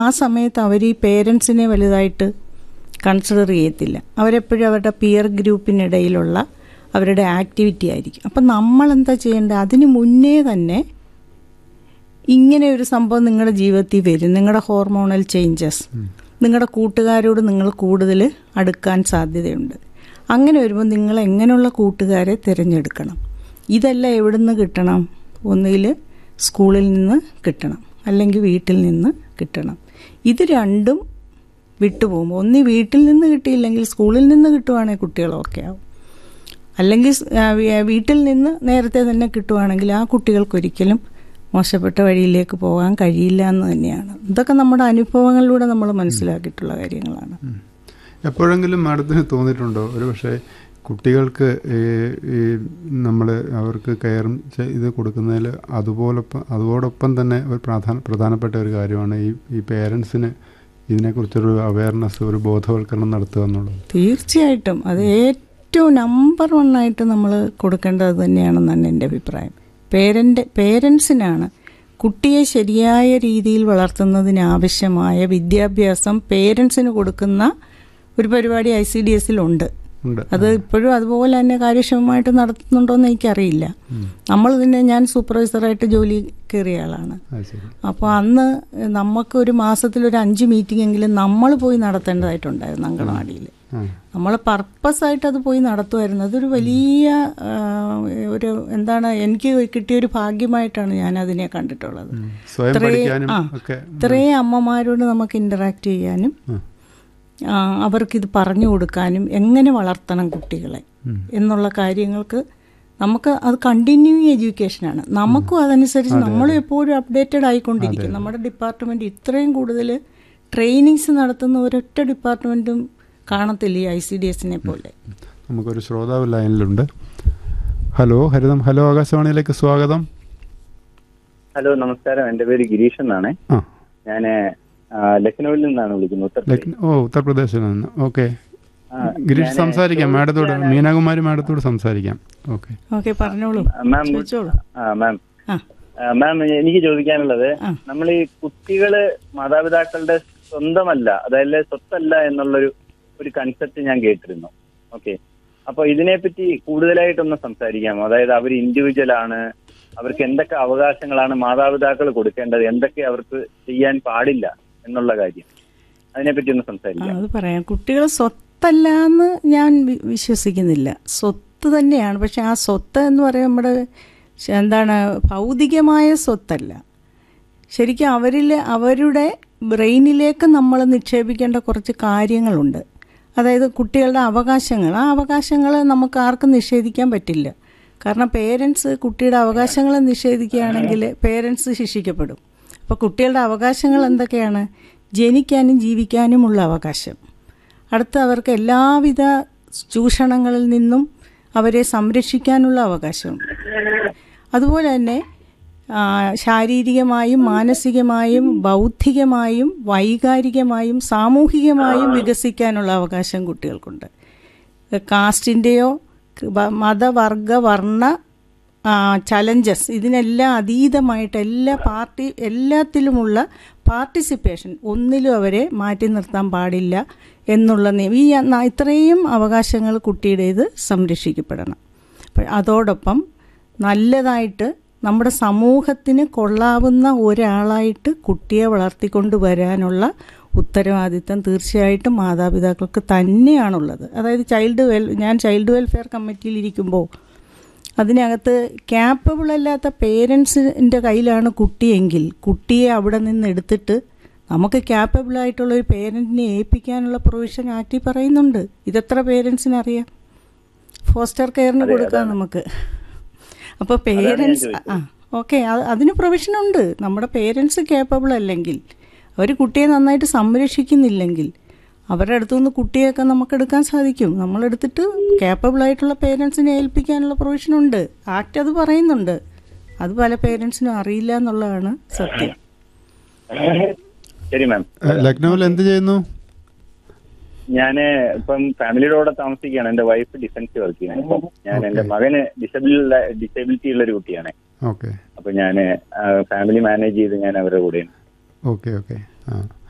ആ സമയത്ത് അവർ ഈ പേരൻസിനെ വലുതായിട്ട് കൺസിഡർ ചെയ്യത്തില്ല അവരെപ്പോഴും അവരുടെ പിയർ ഗ്രൂപ്പിനിടയിലുള്ള അവരുടെ ആക്ടിവിറ്റി ആയിരിക്കും അപ്പം നമ്മൾ എന്താ ചെയ്യേണ്ടത് അതിന് മുന്നേ തന്നെ ഇങ്ങനെ ഒരു സംഭവം നിങ്ങളുടെ ജീവിതത്തിൽ വരും നിങ്ങളുടെ ഹോർമോണൽ ചേഞ്ചസ് നിങ്ങളുടെ കൂട്ടുകാരോട് നിങ്ങൾ കൂടുതൽ അടുക്കാൻ സാധ്യതയുണ്ട് അങ്ങനെ വരുമ്പോൾ നിങ്ങൾ എങ്ങനെയുള്ള കൂട്ടുകാരെ തിരഞ്ഞെടുക്കണം ഇതെല്ലാം എവിടെ നിന്ന് കിട്ടണം ഒന്നുകിൽ സ്കൂളിൽ നിന്ന് കിട്ടണം അല്ലെങ്കിൽ വീട്ടിൽ നിന്ന് കിട്ടണം ഇത് രണ്ടും വിട്ടുപോകുമ്പോൾ ഒന്നി വീട്ടിൽ നിന്ന് കിട്ടിയില്ലെങ്കിൽ സ്കൂളിൽ നിന്ന് കിട്ടുവാണെങ്കിൽ കുട്ടികൾ ഓക്കെ ആവും അല്ലെങ്കിൽ സ്- ആ, വീ- വീട്ടിൽ നിന്ന് നേരത്തെ തന്നെ കിട്ടുവാണെങ്കിൽ ആ കുട്ടികൾക്കൊരിക്കലും മോശപ്പെട്ട വഴിയിലേക്ക് പോകാൻ കഴിയില്ല എന്ന് തന്നെയാണ് ഇതൊക്കെ നമ്മുടെ അനുഭവങ്ങളിലൂടെ നമ്മൾ മനസ്സിലാക്കിയിട്ടുള്ള കാര്യങ്ങളാണ് എപ്പോഴെങ്കിലും മാഡത്തിന് തോന്നിയിട്ടുണ്ടോ ഒരു പക്ഷേ കുട്ടികൾക്ക് ഈ ഈ നമ്മൾ അവർക്ക് കെയറും ചെ- ഇത് കൊടുക്കുന്നതിൽ അതുപോലൊപ്പം അതോടൊപ്പം തന്നെ ഒരു പ്രധാന പ്രധാനപ്പെട്ട ഒരു കാര്യമാണ് ഈ ഈ പേരൻസിന് ഇതിനെക്കുറിച്ചൊരു അവയർനെസ് ഒരു ബോധവൽക്കരണം നടത്തുക എന്നുള്ളത് തീർച്ചയായിട്ടും അത് ഏറ്റവും നമ്പർ വൺ ആയിട്ട് നമ്മൾ കൊടുക്കേണ്ടത് തന്നെയാണെന്നാണ് എൻ്റെ അഭിപ്രായം പേരൻ്റ് പേരൻസിനാണ് കുട്ടിയെ ശരിയായ രീതിയിൽ വളർത്തുന്നതിന് ആവശ്യമായ വിദ്യാഭ്യാസം പേരൻസിന് കൊടുക്കുന്ന ഒരു പരിപാടി ഐ സി ഡി എസിലുണ്ട് ഉണ്ട് അത് ഇപ്പോഴും അതുപോലെ തന്നെ കാര്യക്ഷമമായിട്ട് നടത്തുന്നുണ്ടോയെന്ന് എനിക്കറിയില്ല നമ്മൾ തന്നെ ഞാൻ സൂപ്പർവൈസറായിട്ട് ജോലി കയറിയ ആളാണ് അത് ശരി അപ്പോൾ അന്ന് നമുക്ക് ഒരു മാസത്തിൽ ഒരു അഞ്ച് മീറ്റിംഗ് എങ്കിലും നമ്മൾ പോയി നടത്തേണ്ടതായിട്ടുണ്ടായിരുന്നു അങ്കണവാടിയിൽ ആ നമ്മൾ പർപ്പസ് ആയിട്ട് അത് പോയി നടത്തുമായിരുന്നു അതൊരു വലിയ ആ, ഒരു എന്താണ് എനിക്ക് കിട്ടിയൊരു ഭാഗ്യമായിട്ടാണ് ഞാൻ അതിനെ കണ്ടിട്ടുള്ളത് ഉം. സ്വയം ഇത്രയും- പഠിക്കാനും ആ, ഒക്കെ ഇത്രയും അമ്മമാരോട് നമുക്ക് ഇന്ററാക്ട് ചെയ്യാനും ആ. ആ, അവർക്കിത് പറഞ്ഞു കൊടുക്കാനും എങ്ങനെ വളർത്തണം കുട്ടികളെ എന്നുള്ള കാര്യങ്ങൾക്ക് നമുക്ക് അത് കണ്ടിന്യൂയിങ് എഡ്യൂക്കേഷനാണ് നമുക്കും അതനുസരിച്ച് നമ്മളും എപ്പോഴും അപ്ഡേറ്റഡ് ആയിക്കൊണ്ടിരിക്കും നമ്മുടെ ഡിപ്പാർട്ട്മെന്റ് ഇത്രയും കൂടുതൽ ട്രെയിനിങ്സ് നടത്തുന്ന ഒരൊറ്റ ഡിപ്പാർട്ട്മെന്റും കാണത്തില്ല ഈ ഐ സി ഡി എസിനെ പോലെ നമുക്കൊരു ശ്രോതാവ് ലൈനിലുണ്ട് ഹലോ ഹരിതം ഹലോ ആകാശവാണിയിലേക്ക് സ്വാഗതം ഹലോ നമസ്കാരം എൻ്റെ പേര് ഗിരീഷ് എന്നാണ് ആ ഞാൻ ലക്നൌവിൽ നിന്നാണ് വിളിക്കുന്നത് ഉത്തർപ്രദേശ് ലക്ന- ഓ ഉത്തർപ്രദേശിൽ നിന്ന് ഓക്കെ ആ, ഗിരീഷ് ഞാന് സംസാരിക്കാം മാഡത്തോട് ചോദിക്കാനാ- മീനാകുമാരി മാഡത്തോട് സംസാരിക്കാം ഓക്കെ ഓക്കെ പറഞ്ഞോളൂ മാം ചോദിച്ചോളൂ ആ മാം ആ ആ, മാം എനിക്ക് ചോദിക്കാനുള്ളത് ആ. നമ്മൾ ഈ കുട്ടികള് മാതാപിതാക്കളുടെ സ്വന്തമല്ല അതായത് സ്വത്തല്ല എന്നുള്ളൊരു ഒരു കൺസെപ്റ്റ് ഞാൻ കേട്ടിരുന്നു ഓക്കെ അപ്പൊ ഇതിനെപ്പറ്റി കൂടുതലായിട്ടൊന്ന് സംസാരിക്കാമോ അതായത് അവർ ഇൻഡിവിജ്വൽ ആണ് അവർക്ക് എന്തൊക്കെ അവകാശങ്ങളാണ് മാതാപിതാക്കൾ കൊടുക്കേണ്ടത് എന്തൊക്കെ അവർക്ക് ചെയ്യാൻ പാടില്ല എന്നുള്ള കാര്യം അതിനെപ്പറ്റി ഒന്ന് ആ, സംസാരിക്കാം അത് പറയാം കുട്ടികൾ സ്വത്തല്ല എന്ന് ഞാൻ വി- വിശ്വസിക്കുന്നില്ല സ്വത്ത് തന്നെയാണ് പക്ഷെ ആ സ്വത്ത് എന്ന് പറയുന്നത് നമ്മുടെ ശ- എന്താണ് ഭൗതികമായ സ്വത്തല്ല ശരിക്കും അവരിൽ അവരുടെ ബ്രെയിനിലേക്ക് നമ്മൾ നിക്ഷേപിക്കേണ്ട കുറച്ച് കാര്യങ്ങളുണ്ട് അതായത് കുട്ടികളുടെ അവകാശങ്ങൾ ആ അവകാശങ്ങൾ നമുക്ക് ആർക്കും നിഷേധിക്കാൻ പറ്റില്ല കാരണം പേരൻസ് കുട്ടിയുടെ അവകാശങ്ങൾ നിഷേധിക്കുകയാണെങ്കിൽ പേരൻസ് ശിക്ഷിക്കപ്പെടും അപ്പോൾ കുട്ടികളുടെ അവകാശങ്ങൾ എന്തൊക്കെയാണ് ജനിക്കാനും ജീവിക്കാനുമുള്ള അവകാശം അടുത്ത അവർക്ക് എല്ലാവിധ ചൂഷണങ്ങളിൽ നിന്നും അവരെ സംരക്ഷിക്കാനുള്ള അവകാശം അതുപോലെ തന്നെ ആ, ശാരീരികമായും മാനസികമായും ബൗദ്ധികമായും വൈകാരികമായും സാമൂഹികമായും വികസിക്കാനുള്ള അവകാശം കുട്ടികൾക്കുണ്ട് കാസ്റ്റിൻ്റെയോ മതവർഗ വർണ്ണ ചലഞ്ചസ് ഇതിനെല്ലാം അതീതമായിട്ട് എല്ലാ പാർട്ടി എല്ലാത്തിലുമുള്ള പാർട്ടിസിപ്പേഷൻ ഒന്നിലും അവരെ മാറ്റി നിർത്താൻ പാടില്ല എന്നുള്ള നിയമം ഈ ന- ഇത്രയും അവകാശങ്ങൾ കുട്ടിയുടേത് സംരക്ഷിക്കപ്പെടണം അപ്പോൾ അതോടൊപ്പം നല്ലതായിട്ട് നമ്മുടെ സമൂഹത്തിന് കൊള്ളാവുന്ന ഒരാളായിട്ട് കുട്ടിയെ വളർത്തിക്കൊണ്ട് വരാനുള്ള ഉത്തരവാദിത്തം തീർച്ചയായിട്ടും മാതാപിതാക്കൾക്ക് തന്നെയാണുള്ളത് അതായത് ചൈൽഡ് വെൽ ഞാൻ ചൈൽഡ് വെൽഫെയർ കമ്മിറ്റിയിൽ ഇരിക്കുമ്പോൾ അതിനകത്ത് ക്യാപ്പബിൾ അല്ലാത്ത പേരൻസിൻ്റെ കയ്യിലാണ് കുട്ടിയെങ്കിൽ കുട്ടിയെ അവിടെ നിന്ന് എടുത്തിട്ട് നമുക്ക് ക്യാപ്പബിൾ ആയിട്ടുള്ള ഒരു പേരൻറ്റിനെ ഏൽപ്പിക്കാനുള്ള പ്രൊവിഷൻ ആക്ടിൽ പറയുന്നുണ്ട് ഇതെത്ര പേരൻസിന് അറിയാം ഫോസ്റ്റർ കെയറിന് കൊടുക്കാം നമുക്ക് അപ്പോൾ പേരൻസ് ആ ഓക്കെ അതിന് പ്രൊവിഷൻ ഉണ്ട് നമ്മുടെ പേരൻസ് കേപ്പബിൾ അല്ലെങ്കിൽ അവർ കുട്ടിയെ നന്നായിട്ട് സംരക്ഷിക്കുന്നില്ലെങ്കിൽ അവരുടെ അടുത്തു നിന്ന് കുട്ടിയൊക്കെ നമുക്ക് എടുക്കാൻ സാധിക്കും നമ്മളെടുത്തിട്ട് കേപ്പബിൾ ആയിട്ടുള്ള പേരൻസിനെ ഏൽപ്പിക്കാനുള്ള പ്രൊവിഷൻ ഉണ്ട് ആക്ട് അത് പറയുന്നുണ്ട് അത് പല പേരൻസിനും അറിയില്ല എന്നുള്ളതാണ് സത്യം ശരി മാം ലക്നൌവിൽ എന്ത് ചെയ്യുന്നു ഞാന് ഇപ്പം ഫാമിലിയുടെ കൂടെ താമസിക്കുകയാണ് എന്റെ വൈഫ് ഡിഫൻസ് വർക്ക് ചെയ്യാണ് അപ്പം ഞാൻ എന്റെ മകന് ഡിസബിൾ ഡിസബിലിറ്റി ഉള്ള ഒരു കുട്ടിയാണ് ഓക്കെ അപ്പൊ ഞാൻ ഫാമിലി മാനേജ് ചെയ്ത് ഞാൻ അവരുടെ കൂടെയാണ് ഓക്കെ ഓക്കെ ആ